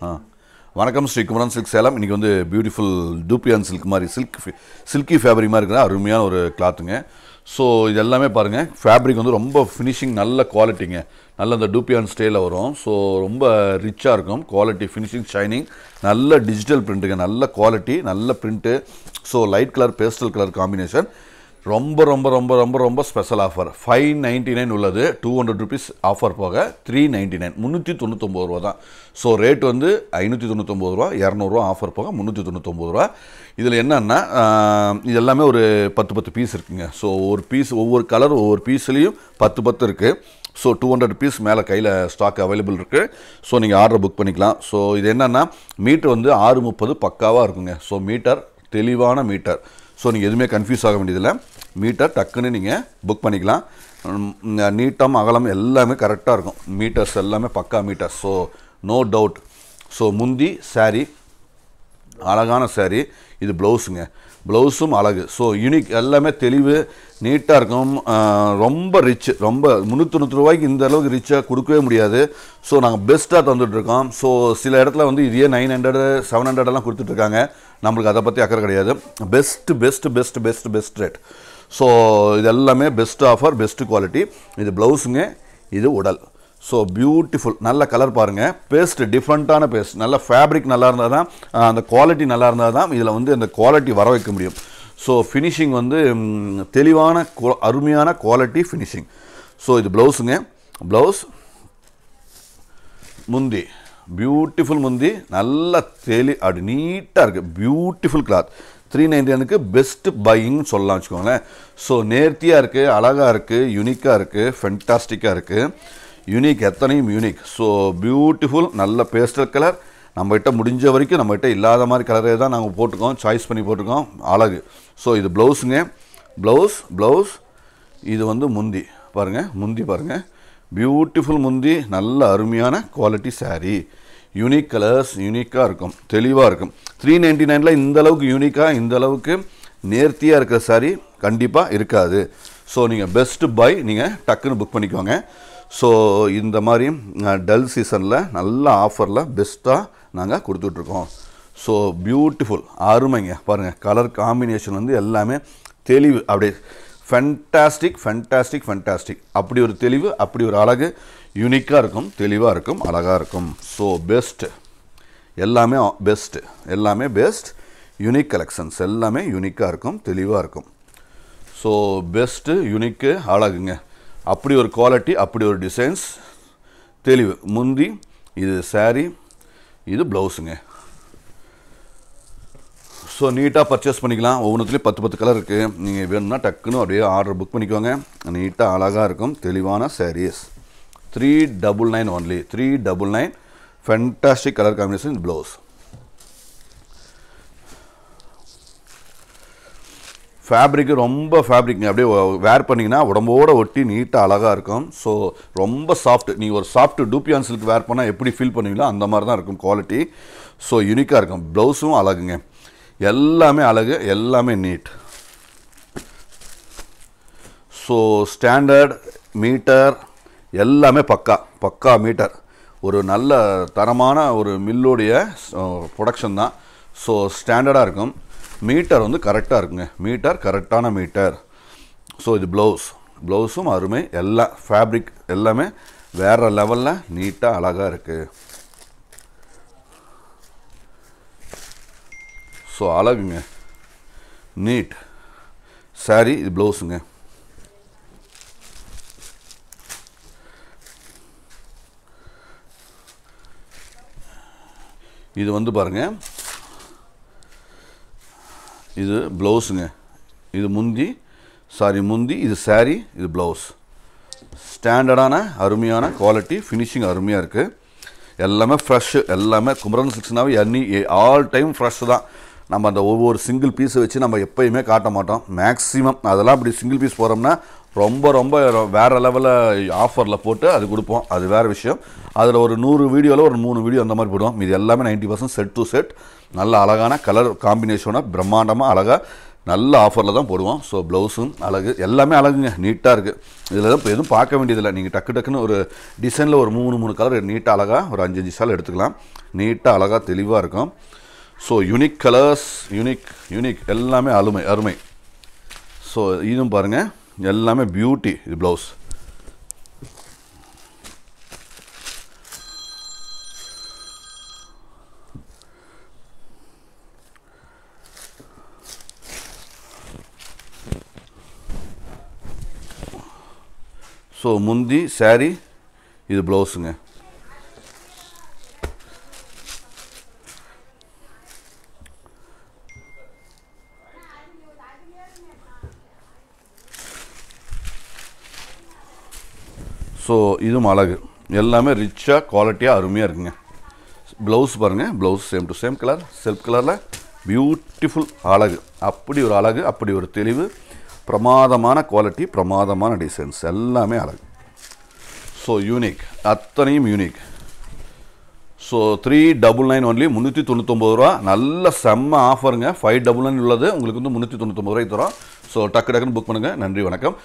ஆ வணக்கம் ஸ்ரீ குமரன் சில்க் சேலம் இன்றைக்கி வந்து பியூட்டிஃபுல் டூப்பியான் சில்க் மாதிரி சில்க் சில்கி ஃபேப்ரிக் மாதிரி இருக்கிற அருமையான ஒரு கிளாத்துங்க ஸோ இது எல்லாமே பாருங்கள் ஃபேப்ரிக் வந்து ரொம்ப ஃபினிஷிங் நல்ல குவாலிட்டிங்க நல்ல அந்த டூப்பியான் ஸ்டைலில் வரும் ஸோ ரொம்ப ரிச்சாக இருக்கும் குவாலிட்டி ஃபினிஷிங் ஷைனிங் நல்ல டிஜிட்டல் பிரிண்ட்டுங்க நல்ல குவாலிட்டி நல்ல print so light colour pastel colour combination ரொம்ப ரொம்ப ரொம்ப ரொம்ப ரொம்ப special offer five ninety nine உள்ளது டூ ஹண்ட்ரட் ருபீஸ் ஆஃபர் போக த்ரீ நைன்ட்டி நைன் முந்நூற்றி தொண்ணூத்தொம்பது ரூபா தான் ஸோ ரேட் வந்து ஐநூற்றி தொண்ணூத்தொம்பது ரூபா இரநூறுவா ஆஃபர் போக முந்நூற்றி தொண்ணூத்தொம்பது ரூபா இதில் என்னென்னா இது எல்லாமே ஒரு பத்து பத்து பீஸ் இருக்குங்க ஸோ ஒரு பீஸ் ஒவ்வொரு கலர் ஒவ்வொரு பீஸ்லேயும் பத்து பத்து இருக்குது ஸோ டூ ஹண்ட்ரட் பீஸ் மேலே கையில் ஸ்டாக் அவைலபிள் இருக்குது ஸோ நீங்கள் ஆர்டர் புக் பண்ணிக்கலாம் ஸோ இது என்னென்னா மீட்டர் வந்து ஆறு முப்பது பக்காவாக இருக்குங்க ஸோ மீட்டர் தெளிவான மீட்டர் ஸோ நீங்கள் எதுவுமே கன்ஃபியூஸ் ஆக வேண்டியதில்லை மீட்டர் டக்குன்னு நீங்கள் புக் பண்ணிக்கலாம் ம், நீட்டம் அகலம் எல்லாமே கரெக்டாக இருக்கும் மீட்டர்ஸ் எல்லாமே பக்கா metres so no doubt so முந்தி saree அழகான saree இது ப்ளவுஸுங்க ப்ளவுஸும் அழகு ஸோ யூனிக் எல்லாமே தெளிவு நீட்டாக இருக்கும் ஆஹ் ரொம்ப ரிச் ரொம்ப முந்நூற்றி தொண்ணூற்றி ரூபாய்க்கு இந்த அளவுக்கு ரிச்சாக கொடுக்கவே முடியாது ஸோ நாங்கள் பெஸ்ட்டாக தந்துட்டுருக்கோம் ஸோ சில இடத்துல வந்து இதே நைன் ஹண்ட்ரடு செவன் ஹண்ட்ரடெல்லாம் கொடுத்துட்ருக்காங்க நம்மளுக்கு அதை பற்றி அக்கறை கிடையாது best best best best best rate so இது எல்லாமே பெஸ்ட் ஆஃபர் பெஸ்ட் குவாலிட்டி இது ப்ளவுஸுங்க இது உடல் ஸோ பியூட்டிஃபுல் நல்ல கலர் பாருங்கள் பேஸ்ட் டிஃப்ரெண்ட்டான பேஸ்ட் நல்ல ஃபேப்ரிக் நல்லா இருந்தால் தான் ஆஹ், அந்த குவாலிட்டி நல்லா இருந்தால் தான் இதில் வந்து அந்த குவாலிட்டி வர வைக்க முடியும் ஸோ ஃபினிஷிங் வந்து ம், தெளிவான கு- அருமையான குவாலிட்டி ஃபினிஷிங் ஸோ இது ப்ளவுஸுங்க ப்ளவுஸ் முந்தி பியூட்டிஃபுல் முந்தி நல்ல தெளி அப்படி நீட்டாக இருக்குது beautiful cloth three ninety best பையிங்னு சொல்லலாம் வச்சுக்கோங்களேன் ஸோ நேர்த்தியாக இருக்குது அழகாக இருக்குது யூனிக்காக இருக்குது ஃபென்டாஸ்டிக்காக இருக்குது யூனிக் எத்தனையும் யூனிக் ஸோ பியூட்டிஃபுல் நல்ல பேஸ்டல் கலர் நம்மகிட்ட முடிஞ்ச வரைக்கும் நம்மகிட்ட இல்லாத மாதிரி கலரே தான் நாங்கள் போட்டிருக்கோம் சாய்ஸ் பண்ணி போட்டிருக்கோம் அழகு ஸோ இது ப்ளவுஸுங்க ப்ளவுஸ் ப்ளவுஸ் இது வந்து முந்தி பாருங்கள் முந்தி பாருங்கள் பியூட்டிஃபுல் முந்தி நல்ல அருமையான குவாலிட்டி saree யூனிக் கலர்ஸ் யூனிக்காக இருக்கும் தெளிவாக இருக்கும் த்ரீ நைன்டி நைனில் இந்த அளவுக்கு யூனிக்காக இந்த அளவுக்கு நேர்த்தியாக இருக்கிற saree கண்டிப்பாக இருக்காது ஸோ நீங்கள் பெஸ்ட்டு பை நீங்கள் டக்குன்னு புக் பண்ணிக்கோங்க ஸோ இந்த மாதிரி டல் சீசனில் நல்ல ஆஃபரில் பெஸ்ட்டாக நாங்கள் கொடுத்துட்ருக்கோம் ஸோ பியூட்டிஃபுல் அருமைங்க பாருங்கள் கலர் காம்பினேஷன் வந்து எல்லாமே தெளிவு அப்படியே ஃபென்டாஸ்டிக் ஃபென்டாஸ்டிக் ஃபென்டாஸ்டிக் அப்படி ஒரு தெளிவு அப்படி ஒரு அழகு யூனிக்காக இருக்கும் தெளிவாக இருக்கும் அழகாக இருக்கும் ஸோ பெஸ்ட் எல்லாமே பெஸ்ட் எல்லாமே பெஸ்ட் யூனிக் கலெக்ஷன்ஸ் எல்லாமே யூனிக்காக இருக்கும் தெளிவாக இருக்கும் ஸோ பெஸ்ட்டு யூனிக்கு அழகுங்க அப்படி ஒரு குவாலிட்டி அப்படி ஒரு டிசைன்ஸ் தெளிவு முந்தி இது saree இது ப்ளவுஸுங்க ஸோ நீட்டாக பர்ச்சேஸ் பண்ணிக்கலாம் ஒவ்வொன்றுத்துலேயும் பத்து பத்து கலர் இருக்குது நீங்கள் வேணும்னா டக்குன்னு அப்படியே ஆர்டர் புக் பண்ணிக்கோங்க நீட்டாக அழகாக இருக்கும் தெளிவான sarees three double nine only three double nine fantastic colour combination blouse ஃபேப்ரிக்கு ரொம்ப ஃபேப்ரிக்ங்க அப்படியே வேர் பண்ணிங்கன்னா உடம்போட ஒட்டி நீட்டாக அழகாக இருக்கும் ஸோ ரொம்ப சாஃப்ட் நீங்கள் ஒரு சாஃப்ட் டூப்பியான் சில்க் வேர் பண்ணால் எப்படி ஃபீல் பண்ணுவீங்களோ அந்த மாதிரி தான் இருக்கும் குவாலிட்டி ஸோ யூனிக்காக இருக்கும் ப்ளவுஸும் அழகுங்க எல்லாமே அழகு எல்லாமே நீட் ஸோ ஸ்டாண்டர்ட் மீட்டர் எல்லாமே பக்கா பக்கா மீட்டர் ஒரு நல்ல தரமான ஒரு மில்லுடைய ப்ரொடக்ஷன் தான் ஸோ ஸ்டாண்டர்டாக இருக்கும் மீட்டர் வந்து கரெக்டாக இருக்குங்க மீட்டர் கரெக்டான மீட்டர் ஸோ இது ப்ளவுஸ் ப்ளவுஸும் அருமை எல்லாம் ஃபேப்ரிக் எல்லாமே வேறு லெவலில் நீட்டாக அழகாக இருக்குது ஸோ அழகுங்க நீட் saree இது ப்ளவுஸுங்க இது வந்து பாருங்க இது ப்ளவுஸுங்க இது முந்தி சாரி முந்தி இது saree இது ப்ளவுஸ் ஸ்டாண்டர்டான அருமையான குவாலிட்டி ஃபினிஷிங் அருமையாக இருக்குது எல்லாமே ஃப்ரெஷ்ஷு எல்லாமே குமரன் சிக்ஸ்னாவே எண்ணி ஆல் டைம் ஃப்ரெஷ் தான் நம்ம அந்த ஒவ்வொரு சிங்கிள் பீஸை வச்சு நம்ம எப்பயுமே காட்ட மாட்டோம் மேக்ஸிமம் அதெல்லாம் அப்படி சிங்கிள் பீஸ் போகிறோம்னா ரொம்ப ரொம்ப வேறு லெவலில் ஆஃபரில் போட்டு அது கொடுப்போம் அது வேறு விஷயம் அதில் ஒரு நூறு வீடியோவில் ஒரு மூணு வீடியோ அந்த மாதிரி போடுவோம் இது எல்லாமே ninety percent set to set நல்ல அழகான கலர் காம்பினேஷனாக பிரம்மாண்டமாக அழகாக நல்ல ஆஃபரில் தான் போடுவோம் ஸோ ப்ளவுஸும் அழகு எல்லாமே அழகுங்க நீட்டாக இருக்குது இதில் தான் இப்போ எதுவும் பார்க்க வேண்டியதில்லை நீங்கள் டக்கு டக்குன்னு ஒரு டிசைனில் ஒரு மூணு மூணு கலர் நீட்டாக அழகாக ஒரு அஞ்சு அஞ்சு சால் எடுத்துக்கலாம் நீட்டாக அழகாக தெளிவாக இருக்கும் so unique colours unique unique எல்லாமே அருமை அருமை ஸோ இதுவும் பாருங்கள் எல்லாமே பியூட்டி இது ப்ளவுஸ் ஸோ முந்தி saree இது ப்ளவுஸுங்க ஸோ இதுவும் அழகு எல்லாமே ரிச்சாக குவாலிட்டியாக அருமையாக இருக்குங்க ப்ளவுஸ் பாருங்கள் blouse same to same colour self கலரில் பியூட்டிஃபுல் அழகு அப்படி ஒரு அழகு அப்படி ஒரு தெளிவு பிரமாதமான குவாலிட்டி பிரமாதமான டிசைன்ஸ் எல்லாமே அழகு ஸோ யூனிக் அத்தனையும் unique so three double nine only முந்நூற்றி தொண்ணூத்தொம்பது ரூபா நல்ல செம்ம ஆஃபருங்க ஃபைவ் டபுள் நைன் உள்ளது உங்களுக்கு வந்து முந்நூற்றி தொண்ணூத்தொம்பது ரூபாய்க்கு தரோம் ஸோ டக்கு டக்குன்னு புக் பண்ணுங்கள் நன்றி வணக்கம்